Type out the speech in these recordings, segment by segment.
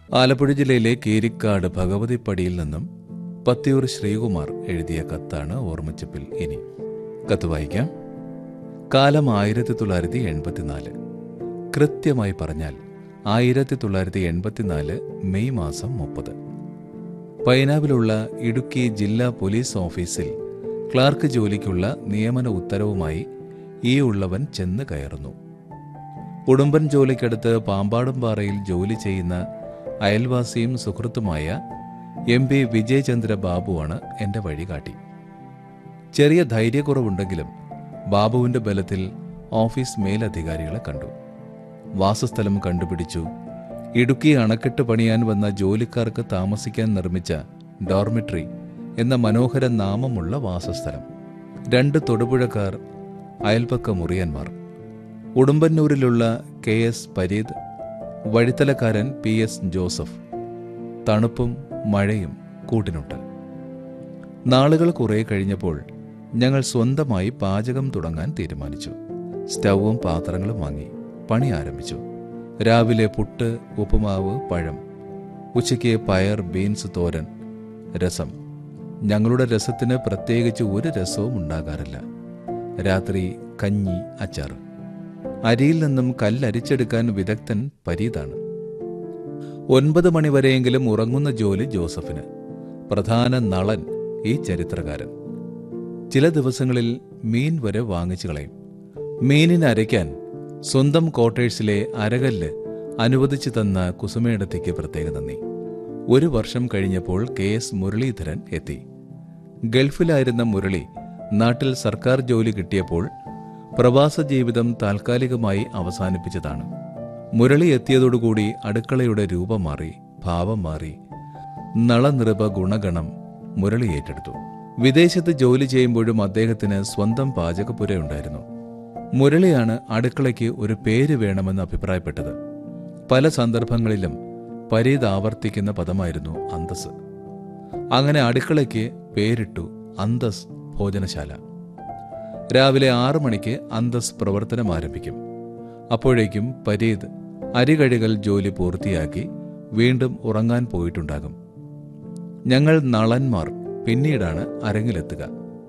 ആലപ്പുഴ ജില്ലയിലെ കീരിക്കാട് ഭഗവതിപ്പടിയിൽ നിന്നും പത്തിയൂർ ശ്രീകുമാർ എഴുതിയ കത്താണ് ഓർമ്മച്ചപ്പിൽ ഇനി കത്ത് വായിക്കാം കാലം ആയിരത്തി തൊള്ളായിരത്തി എൺപത്തിനാല് കൃത്യമായി പറഞ്ഞാൽ ആയിരത്തി തൊള്ളായിരത്തി എൺപത്തിനാല് മെയ് മാസം മുപ്പത് പൈനാവിലുള്ള ഇടുക്കി ജില്ലാ പോലീസ് ഓഫീസിൽ ക്ലാർക്ക് ജോലിക്കുള്ള നിയമന ഉത്തരവുമായി ഈ ഉള്ളവൻ ചെന്ന് കയറുന്നു ഉടുമ്പൻ ജോലിക്കടുത്ത് പാമ്പാടുംപാറയിൽ ജോലി ചെയ്യുന്ന അയൽവാസിയും സുഹൃത്തുമായ എം പി വിജയചന്ദ്ര ബാബുവാണ് എൻ്റെ വഴികാട്ടി ചെറിയ ധൈര്യക്കുറവുണ്ടെങ്കിലും ബാബുവിൻ്റെ ബലത്തിൽ ഓഫീസ് മേലധികാരികളെ കണ്ടു വാസസ്ഥലം കണ്ടുപിടിച്ചു ഇടുക്കി അണക്കെട്ട് പണിയാൻ വന്ന ജോലിക്കാർക്ക് താമസിക്കാൻ നിർമ്മിച്ച ഡോർമിട്രി എന്ന മനോഹര നാമമുള്ള വാസസ്ഥലം രണ്ട് തൊടുപുഴക്കാർ അയൽപക്ക മുറിയന്മാർ ഉടുമ്പന്നൂരിലുള്ള കെ എസ് പരീദ് വഴിത്തലക്കാരൻ പി എസ് ജോസഫ് തണുപ്പും മഴയും കൂട്ടിനുണ്ട് നാളുകൾ കുറെ കഴിഞ്ഞപ്പോൾ ഞങ്ങൾ സ്വന്തമായി പാചകം തുടങ്ങാൻ തീരുമാനിച്ചു സ്റ്റൗവും പാത്രങ്ങളും വാങ്ങി പണി ആരംഭിച്ചു രാവിലെ പുട്ട് ഉപ്പുമാവ് പഴം ഉച്ചയ്ക്ക് പയർ ബീൻസ് തോരൻ രസം ഞങ്ങളുടെ രസത്തിന് പ്രത്യേകിച്ച് ഒരു രസവും ഉണ്ടാകാറില്ല രാത്രി കഞ്ഞി അച്ചാർ അരിയിൽ നിന്നും കല്ലരിച്ചെടുക്കാൻ വിദഗ്ധൻ പരീതാണ് ഒൻപത് മണിവരെയെങ്കിലും ഉറങ്ങുന്ന ജോലി ജോസഫിന് പ്രധാന നളൻ ഈ ചരിത്രകാരൻ ചില ദിവസങ്ങളിൽ മീൻ വരെ വാങ്ങിച്ചു കളയും മീനിന് അരയ്ക്കാൻ സ്വന്തം ക്വാർട്ടേഴ്സിലെ അരകല്ല് അനുവദിച്ചു തന്ന കുസുമേടത്തിക്ക് പ്രത്യേക നന്ദി ഒരു വർഷം കഴിഞ്ഞപ്പോൾ കെ എസ് മുരളീധരൻ എത്തി ഗൾഫിലായിരുന്ന മുരളി നാട്ടിൽ സർക്കാർ ജോലി കിട്ടിയപ്പോൾ പ്രവാസ ജീവിതം താൽക്കാലികമായി അവസാനിപ്പിച്ചതാണ് മുരളി എത്തിയതോടുകൂടി അടുക്കളയുടെ രൂപം മാറി ഭാവം മാറി നളനിറപ ഗുണഗണം മുരളി ഏറ്റെടുത്തു വിദേശത്ത് ജോലി ചെയ്യുമ്പോഴും അദ്ദേഹത്തിന് സ്വന്തം പാചകപ്പുരയുണ്ടായിരുന്നു മുരളിയാണ് അടുക്കളയ്ക്ക് ഒരു പേര് വേണമെന്ന് അഭിപ്രായപ്പെട്ടത് പല സന്ദർഭങ്ങളിലും പരീത് ആവർത്തിക്കുന്ന പദമായിരുന്നു അന്തസ് അങ്ങനെ അടുക്കളയ്ക്ക് പേരിട്ടു അന്തസ് ഭോജനശാല രാവിലെ ആറു മണിക്ക് അന്തസ് പ്രവർത്തനം ആരംഭിക്കും അപ്പോഴേക്കും പരീത് അരികഴികൾ ജോലി പൂർത്തിയാക്കി വീണ്ടും ഉറങ്ങാൻ പോയിട്ടുണ്ടാകും ഞങ്ങൾ നളന്മാർ പിന്നീടാണ് അരങ്ങിലെത്തുക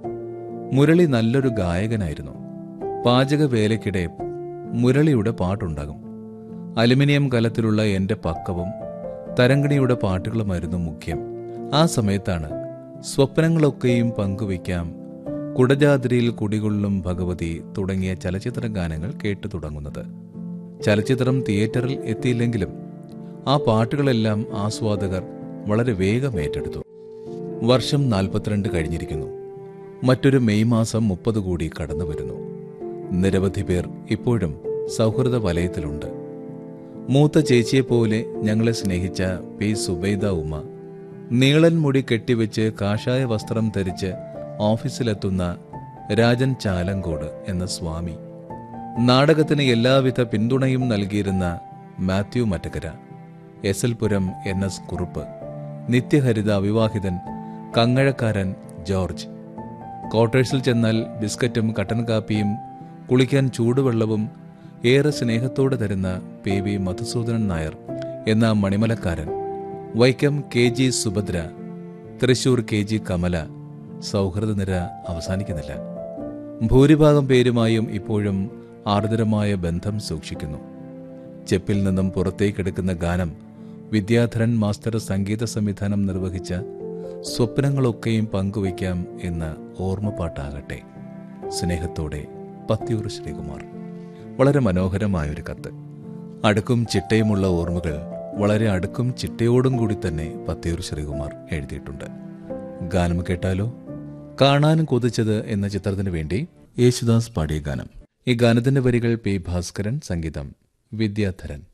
മുരളി നല്ലൊരു ഗായകനായിരുന്നു പാചക വേലയ്ക്കിടെ മുരളിയുടെ പാട്ടുണ്ടാകും അലുമിനിയം കലത്തിലുള്ള എൻ്റെ പക്കവും തരങ്കിണിയുടെ പാട്ടുകളുമായിരുന്നു മുഖ്യം ആ സമയത്താണ് സ്വപ്നങ്ങളൊക്കെയും പങ്കുവയ്ക്കാം കുടജാദ്രിയിൽ കുടികൊള്ളും ഭഗവതി തുടങ്ങിയ ചലച്ചിത്ര ഗാനങ്ങൾ കേട്ടു തുടങ്ങുന്നത് ചലച്ചിത്രം തിയേറ്ററിൽ എത്തിയില്ലെങ്കിലും ആ പാട്ടുകളെല്ലാം ആസ്വാദകർ വളരെ വേഗം ഏറ്റെടുത്തു വർഷം നാൽപ്പത്തിരണ്ട് കഴിഞ്ഞിരിക്കുന്നു മറ്റൊരു മെയ് മാസം മുപ്പത് കൂടി കടന്നു വരുന്നു നിരവധി പേർ ഇപ്പോഴും സൗഹൃദ വലയത്തിലുണ്ട് മൂത്ത ചേച്ചിയെപ്പോലെ ഞങ്ങളെ സ്നേഹിച്ച പി സുബൈദ ഉമ്മ നീളൻ മുടി കെട്ടിവെച്ച് കാഷായ വസ്ത്രം ധരിച്ച് ഓഫീസിലെത്തുന്ന രാജൻ ചാലങ്കോട് എന്ന സ്വാമി നാടകത്തിന് എല്ലാവിധ പിന്തുണയും നൽകിയിരുന്ന Mathew Mattakkara S L Puram N S Kurup നിത്യഹരിത അവിവാഹിതൻ കങ്ങഴക്കാരൻ ജോർജ് ക്വാർട്ടേഴ്സിൽ ചെന്നാൽ ബിസ്ക്കറ്റും കട്ടൻ കാപ്പിയും കുളിക്കാൻ ചൂടുവെള്ളവും ഏറെ സ്നേഹത്തോടെ തരുന്ന പി വി മധുസൂദനൻ നായർ എന്ന മണിമലക്കാരൻ Vaikom K G Subhadra Thrissur K G Kamala സൗഹൃദ നിര അവസാനിക്കുന്നില്ല ഭൂരിഭാഗം പേരുമായും ഇപ്പോഴും ആർദ്രമായ ബന്ധം സൂക്ഷിക്കുന്നു ചെപ്പിൽ നിന്നും പുറത്തേക്കെടുക്കുന്ന ഗാനം വിദ്യാധരൻ മാസ്റ്റർ സംഗീത സംവിധാനം നിർവഹിച്ച സ്വപ്നങ്ങളൊക്കെയും പങ്കുവയ്ക്കാം എന്ന ഓർമ്മപ്പാട്ടാകട്ടെ സ്നേഹത്തോടെ പത്തിയൂർ ശ്രീകുമാർ വളരെ മനോഹരമായൊരു കത്ത് അടുക്കും ചിട്ടയുമുള്ള ഓർമ്മകൾ വളരെ അടുക്കും ചിട്ടയോടും കൂടി തന്നെ പത്തിയൂർ ശ്രീകുമാർ എഴുതിയിട്ടുണ്ട് ഗാനം കേട്ടാലോ കാണാനും കൊതിച്ചത് എന്ന ചിത്രത്തിന് വേണ്ടി യേശുദാസ് പാടിയ ഗാനം ഈ ഗാനത്തിന്റെ വരികൾ പി ഭാസ്കരൻ സംഗീതം വിദ്യാധരൻ